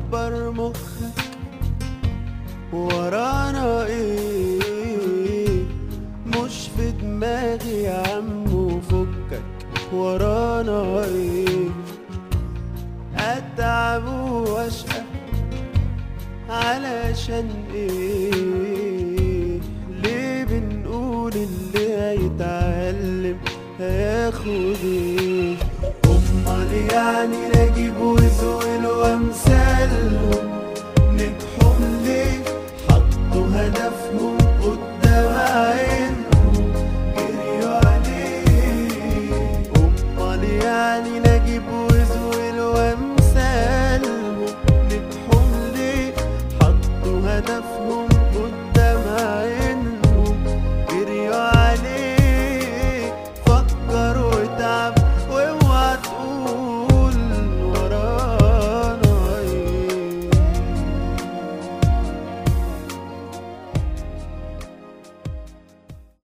كبر مخك ورانا ايه مش في دماغي يا عم وفكك ورانا ايه اتعب واشقى علشان ايه ليه بنقول اللي هيتعلم هياخد ايه امال يعني